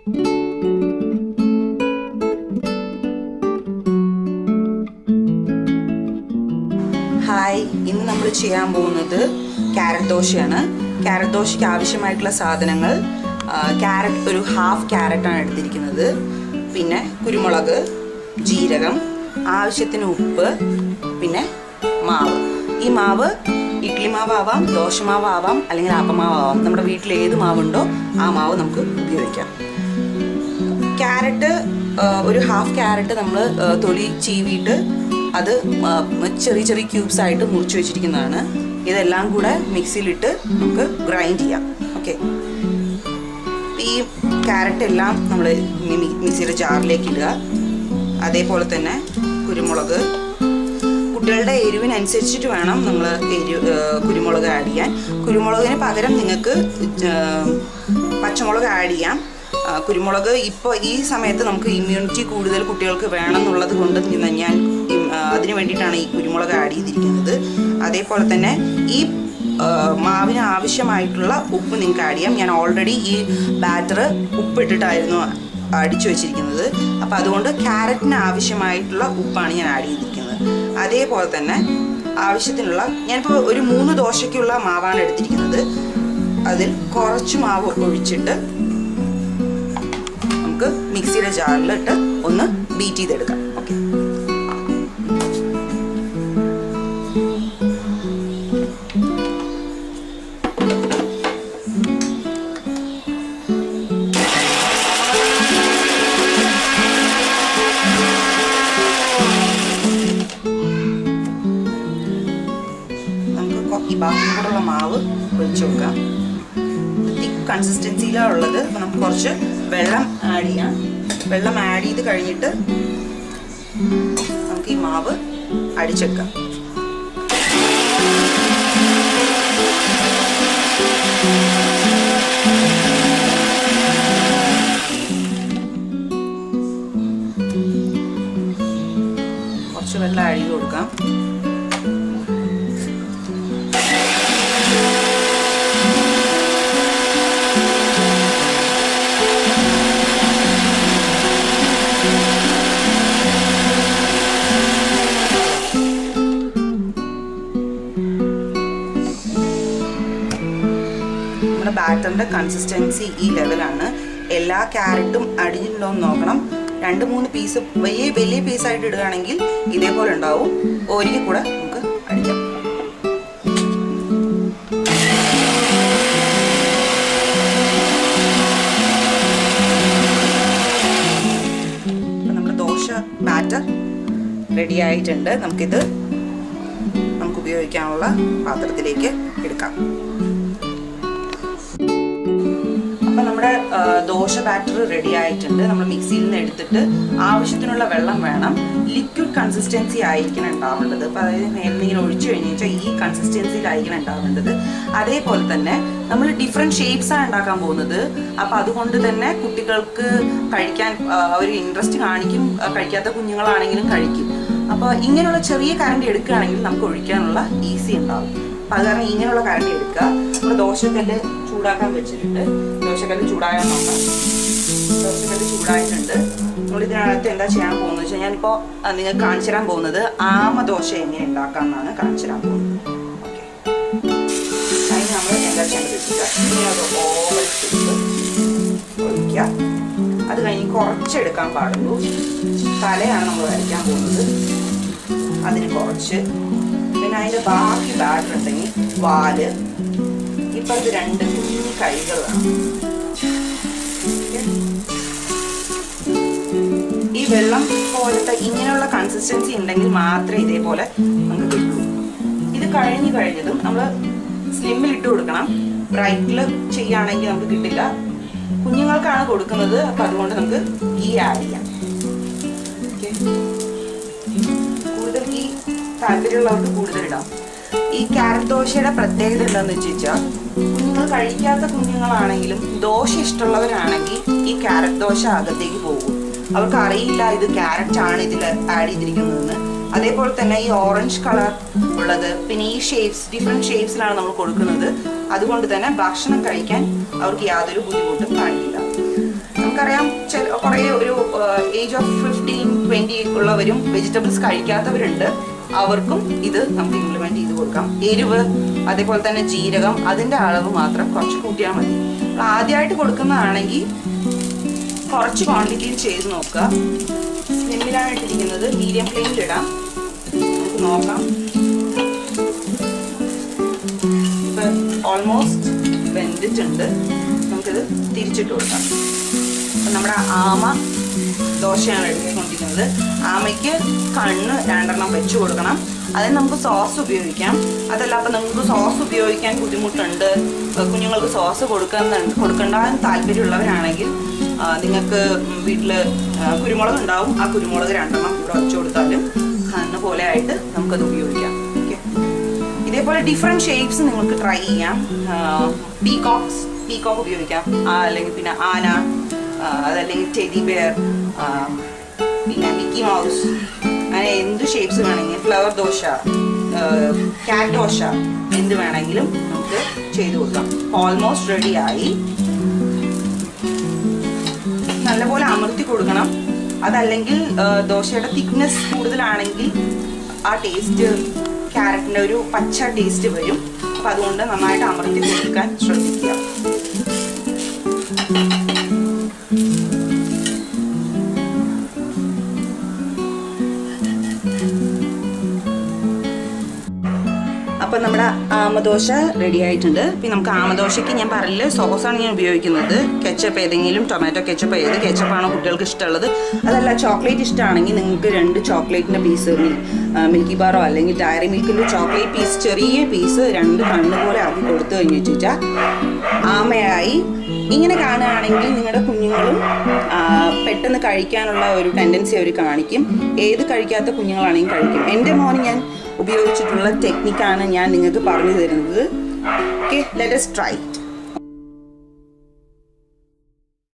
hi ഇന്ന് നമ്മൾ ചെയ്യാൻ പോകുന്നത് ക്യാരറ്റ് ദോശയാണ് ക്യാരറ്റ് ദോശയ്ക്ക് ആവശ്യമായിട്ടുള്ള സാധനങ്ങൾ ക്യാരറ്റ് ഒരു ഹാഫ് ക്യാരറ്റാണ് എടുത്തിരിക്കുന്നത് പിന്നെ കുരുമുളക് ജീരകം ആവശ്യത്തിന് ഉപ്പ് പിന്നെ മാവ് ഈ മാവ് ഇഡ്ലി മാവാവാം ദോശമാവാവാം അല്ലെങ്കിൽ ആപ്പമാവാം നമ്മുടെ വീട്ടിൽ ഏത് മാവുണ്ടോ ആ മാവ് നമുക്ക് ഉപയോഗിക്കാം ക്യാരറ്റ് ഒരു ഹാഫ് ക്യാരറ്റ് നമ്മൾ തൊലി ചീവിയിട്ട് അത് ആ, ചെറിയ ചെറിയ ക്യൂബ്സ് ആയിട്ട് മുറിച്ച് വെച്ചിരിക്കുന്നതാണ് ഇതെല്ലാം കൂടെ മിക്സിയിലിട്ട് നമുക്ക് ഗ്രൈൻഡ് ചെയ്യാം ഓക്കെ ഈ ക്യാരറ്റ് എല്ലാം നമ്മൾ മിക്സിയുടെ ജാറിലേക്ക് ഇടുക അതേപോലെ തന്നെ കുരുമുളക് കുട്ടികളുടെ എരിവിനനുസരിച്ചിട്ട് വേണം നമ്മൾ എരിവ് ഏഹ് കുരുമുളക് ആഡ് ചെയ്യാൻ കുരുമുളകിന് പകരം നിങ്ങൾക്ക് ഏഹ് പച്ചമുളക് ആഡ് ചെയ്യാം ആ, കുരുമുളക് ഇപ്പോൾ ഈ സമയത്ത് നമുക്ക് ഇമ്മ്യൂണിറ്റി കൂടുതൽ കുട്ടികൾക്ക് വേണം എന്നുള്ളത് കൊണ്ട് ഇന്ന് ഞാൻ ഇം- ആ, അതിന് വേണ്ടിയിട്ടാണ് ഈ കുരുമുളക് ആഡ് ചെയ്തിരിക്കുന്നത് അതേപോലെ തന്നെ ഈ ആ, മാവിന് ആവശ്യമായിട്ടുള്ള ഉപ്പ് നിങ്ങൾക്ക് ആഡ് ചെയ്യാം ഞാൻ ഓൾറെഡി ഈ ബാറ്റർ ഉപ്പിട്ടിട്ടായിരുന്നു അടിച്ചു വെച്ചിരിക്കുന്നത് അപ്പോൾ അതുകൊണ്ട് ക്യാരറ്റിന് ആവശ്യമായിട്ടുള്ള ഉപ്പാണ് ഞാൻ ആഡ് ചെയ്തിരിക്കുന്നത് അതേപോലെ തന്നെ ആവശ്യത്തിനുള്ള ഞാനിപ്പോൾ ഒരു മൂന്ന് ദോശയ്ക്കുള്ള മാവാണ് എടുത്തിരിക്കുന്നത് അതിൽ കുറച്ച് മാവ് ഒഴിച്ചിട്ട് നമുക്ക് മിക്സിയുടെ ജാറിലിട്ട് ഒന്ന് ബീറ്റ് ചെയ്തെടുക്കാം ഓക്കെ നമുക്ക് കൊ- ഈ ബാക്കിയും കൂടെയുള്ള മാവ് ഒഴിച്ചു കൊടുക്കാം തിക്ക് കൺസിസ്റ്റൻസിയിലാണ് ഉള്ളത് അപ്പോൾ നമുക്ക് കുറച്ച് വെള്ളം ആഡ് ചെയ്യാം വെള്ളം ആഡ് ചെയ്ത് കഴിഞ്ഞിട്ട് നമുക്ക് ഈ മാവ് അടിച്ചെടുക്കാം കുറച്ച് വെള്ളം ആഡ് ചെയ്ത് കൊടുക്കാം നമ്മുടെ ബാറ്ററിന്റെ കൺസിസ്റ്റൻസി ഈ ലെവലാണ് എല്ലാ ക്യാരറ്റും അടിഞ്ഞിട്ടുണ്ടോ എന്ന് നോക്കണം രണ്ട് മൂന്ന് പീസ് വലിയ വലിയ പീസായിട്ട് ഇടുകയാണെങ്കിൽ ഇതേപോലെ ഉണ്ടാവും ഒരിക്കൽ കൂടെ നമുക്ക് അടിക്കാം ഇപ്പം നമ്മുടെ ദോശ ബാറ്റർ റെഡി ആയിട്ടുണ്ട് നമുക്കിത് നമുക്ക് ഉപയോഗിക്കാനുള്ള പാത്രത്തിലേക്ക് എടുക്കാം അപ്പം നമ്മുടെ ആ, ദോശ ബാറ്റർ റെഡി ആയിട്ടുണ്ട് നമ്മൾ മിക്സിയിൽ നിന്ന് എടുത്തിട്ട് ആവശ്യത്തിനുള്ള വെള്ളം വേണം ലിക്വിഡ് കൺസിസ്റ്റൻസി ആയിരിക്കണം ഉണ്ടാവേണ്ടത് അപ്പം അതായത് നേരിങ്ങനെ ഒഴിച്ചു കഴിഞ്ഞ് വെച്ചാൽ ഈ കൺസിസ്റ്റൻസിയിലായിരിക്കണം ഉണ്ടാവേണ്ടത് അതേപോലെ തന്നെ നമ്മൾ ഡിഫറെൻറ്റ് ഷേപ്സാണ് ഉണ്ടാക്കാൻ പോകുന്നത് അപ്പം അതുകൊണ്ട് തന്നെ കുട്ടികൾക്ക് കഴിക്കാൻ ആ, ഒരു ഇൻട്രസ്റ്റ് കാണിക്കും ആ, കഴിക്കാത്ത കുഞ്ഞുങ്ങളാണെങ്കിലും കഴിക്കും അപ്പോൾ ഇങ്ങനെയുള്ള ചെറിയ കറണ്ട് എടുക്കുകയാണെങ്കിൽ നമുക്ക് ഒഴിക്കാനുള്ള ഈസി ഉണ്ടാവും അപ്പം അത് കാരണം ഇങ്ങനെയുള്ള കറണ്ട് എടുക്കുക നമ്മൾ ദോശക്കല്ല് ചൂടാക്കാൻ വെച്ചിട്ടുണ്ട് ദോശക്കല്ല് ചൂടാകാൻ നോക്കാം ദോശക്കല്ല് ചൂടായിട്ടുണ്ട് നമ്മൾ ഇതിനകത്ത് എന്താ ചെയ്യാൻ പോകുന്നത് വെച്ചാൽ ഞാനിപ്പോൾ നിങ്ങൾക്ക് കാണിച്ചു തരാൻ പോകുന്നത് ആമ ദോശ എങ്ങനെ ഉണ്ടാക്കാം എന്നാണ് കാണിച്ചു തരാൻ പോകുന്നത് ഓക്കെ അതിന് നമ്മൾ എന്താ ചെയ്യേണ്ടത് വെച്ചാൽ ഇങ്ങനെ ഒരു ഓവൽ ഒഴിക്കുക അത് കഴിഞ്ഞ് കുറച്ചെടുക്കാൻ പാടുള്ളൂ തലയാണ് നമ്മൾ വരയ്ക്കാൻ പോകുന്നത് അതിന് കുറച്ച് പിന്നെ അതിൻ്റെ ബാക്കി ബാറ്റർ ഉണ്ടെങ്കിൽ വാല് ഇപ്പുറത്ത് രണ്ട് കുഞ്ഞു കൈകൾ വേണം ഈ വെള്ളം പോലത്തെ ഇങ്ങനെയുള്ള കൺസിസ്റ്റൻസി ഉണ്ടെങ്കിൽ മാത്രമേ ഇതേപോലെ നമുക്ക് കിട്ടൂ ഇത് കഴിഞ്ഞു കഴിഞ്ഞതും നമ്മൾ സ്ലിമ്മിൽ ഇട്ട് കൊടുക്കണം ബ്രൈറ്റിൽ ചെയ്യുകയാണെങ്കിൽ നമുക്ക് കിട്ടില്ല കുഞ്ഞുങ്ങൾക്കാണ് കൊടുക്കുന്നത് അപ്പം അതുകൊണ്ട് നമുക്ക് ഈ ആഡ് ചെയ്യാം ഓക്കെ കൂടുതൽ ഈ താല്പര്യമുള്ളവർക്ക് കൂടുതൽ ഇടാം ഈ ക്യാരറ്റ് ദോശയുടെ പ്രത്യേകത എന്താണെന്ന് വെച്ച് കഴിഞ്ഞാൽ കുഞ്ഞുങ്ങൾ കഴിക്കാത്ത കുഞ്ഞുങ്ങളാണെങ്കിലും ദോശ ഇഷ്ടമുള്ളവരാണെങ്കിൽ ഈ ക്യാരറ്റ് ദോശ അകത്തേക്ക് പോകും അവർക്ക് അറിയില്ല ഇത് ക്യാരറ്റ് ആണ് ഇതിൽ ആഡ് ചെയ്തിരിക്കുന്നതെന്ന് അതേപോലെ തന്നെ ഈ ഓറഞ്ച് കളർ ഉള്ളത് പിന്നെ ഈ ഷേപ്സ് ഡിഫറെൻറ്റ് ഷേപ്സിലാണ് നമ്മൾ കൊടുക്കുന്നത് അതുകൊണ്ട് തന്നെ ഭക്ഷണം കഴിക്കാൻ അവർക്ക് യാതൊരു ബുദ്ധിമുട്ടും കാണിക്കില്ല നമുക്കറിയാം കുറേ ഒരു ഏജ് ഓഫ് ഫിഫ്റ്റീൻ ട്വൻറ്റി ഉള്ളവരും വെജിറ്റബിൾസ് കഴിക്കാത്തവരുണ്ട് അവർക്കും ഇത് നമുക്ക് ഇംപ്ലിമെന്റ് ചെയ്ത് കൊടുക്കാം എരിവ് അതേപോലെ തന്നെ ജീരകം അതിൻ്റെ അളവ് മാത്രം കുറച്ച് കൂട്ടിയാൽ മതി നമ്മൾ ആദ്യമായിട്ട് കൊടുക്കുന്നതാണെങ്കിൽ കുറച്ച് ക്വാണ്ടിറ്റിയിൽ ചെയ്ത് നോക്കുക സ്ലിമ്മിലാണ് ഇട്ടിരിക്കുന്നത് മീഡിയം ഫ്ലെയിമിൽ ഇടാം നമുക്ക് നോക്കാം ഇപ്പം ഓൾമോസ്റ്റ് വെന്തിട്ടുണ്ട് നമുക്കിത് തിരിച്ചിട്ട് കൊടുക്കാം അപ്പം നമ്മുടെ ആമ ദോശയാണ് എടുത്തുകൊണ്ടിരിക്കുന്നത് ആമയ്ക്ക് കണ്ണ് രണ്ടെണ്ണം വെച്ച് കൊടുക്കണം അതിന് നമുക്ക് സോസ് ഉപയോഗിക്കാം അതല്ല അപ്പം നിങ്ങൾക്ക് സോസ് ഉപയോഗിക്കാൻ ബുദ്ധിമുട്ടുണ്ട് കുഞ്ഞുങ്ങൾക്ക് സോസ് കൊടുക്കുന്ന കൊടുക്കേണ്ട താല്പര്യമുള്ളവരാണെങ്കിൽ ആ, നിങ്ങൾക്ക് വീട്ടിൽ കുരുമുളക് ഉണ്ടാവും ആ കുരുമുളക് രണ്ടെണ്ണം ഇവിടെ വെച്ച് കൊടുത്താലും കണ്ണ് പോലെ ആയിട്ട് നമുക്കത് ഉപയോഗിക്കാം ഓക്കെ ഇതേപോലെ ഡിഫറെൻറ്റ് ഷേപ്സ് നിങ്ങൾക്ക് ട്രൈ ചെയ്യാം പീകോക്സ് പീകോക്ക് ഉപയോഗിക്കാം ആ, അല്ലെങ്കിൽ പിന്നെ ആന ആ, അതല്ലെങ്കിൽ ടെഡി ബെയർ പിന്നെ മിക്കി മൗസ് അങ്ങനെ എന്ത് ഷേപ്സ് വേണമെങ്കിലും ഫ്ലവർ ദോശ ക്യാറ്റ് ദോശ എന്ത് വേണമെങ്കിലും നമുക്ക് ചെയ്തു കൊടുക്കാം ഓൾമോസ്റ്റ് റെഡിയായി നല്ലപോലെ അമർത്തി കൊടുക്കണം അതല്ലെങ്കിൽ ആ, ദോശയുടെ തിക്നെസ് കൂടുതലാണെങ്കിൽ ആ ടേസ്റ്റ് ക്യാരറ്റിൻ്റെ ഒരു പച്ച ടേസ്റ്റ് വരും അപ്പം അതുകൊണ്ട് നന്നായിട്ട് അമർത്തി കൊടുക്കാൻ ശ്രദ്ധിക്കുക അപ്പം നമ്മുടെ ആമദോശ റെഡി ആയിട്ടുണ്ട് പിന്നെ നമുക്ക് ആമദോശയ്ക്ക് ഞാൻ പറഞ്ഞില്ല സോസാണ് ഞാൻ ഉപയോഗിക്കുന്നത് കെച്ചപ്പ് ഏതെങ്കിലും ടൊമാറ്റോ കെച്ചപ്പ് ഏത് കെച്ചപ്പാണോ കുട്ടികൾക്ക് ഇഷ്ടമുള്ളത് അതല്ല ചോക്ലേറ്റ് ഇഷ്ടമാണെങ്കിൽ നിങ്ങൾക്ക് രണ്ട് ചോക്ലേറ്റിൻ്റെ പീസ് മിൽക്കി ബാറോ അല്ലെങ്കിൽ ഡയറി മിൽക്കിൻ്റെ ചോക്ലേറ്റ് പീസ് ചെറിയ പീസ് രണ്ട് കണ്ണ് പോലെ ആക്കി കൊടുത്തു കഴിഞ്ഞ് വെച്ചിട്ടാ ആമയായി ഇങ്ങനെ കാണുകയാണെങ്കിൽ നിങ്ങളുടെ കുഞ്ഞുങ്ങളും ആ, പെട്ടെന്ന് കഴിക്കാനുള്ള ഒരു ടെൻഡൻസി അവർ കാണിക്കും ഏത് കഴിക്കാത്ത കുഞ്ഞുങ്ങളാണെങ്കിലും കഴിക്കും എൻ്റെ മോന് ഞാൻ ഉപയോഗിച്ചിട്ടുള്ള ടെക്നിക്കാണ് ഞാൻ നിങ്ങൾക്ക് പറഞ്ഞു തരുന്നത് okay let us try it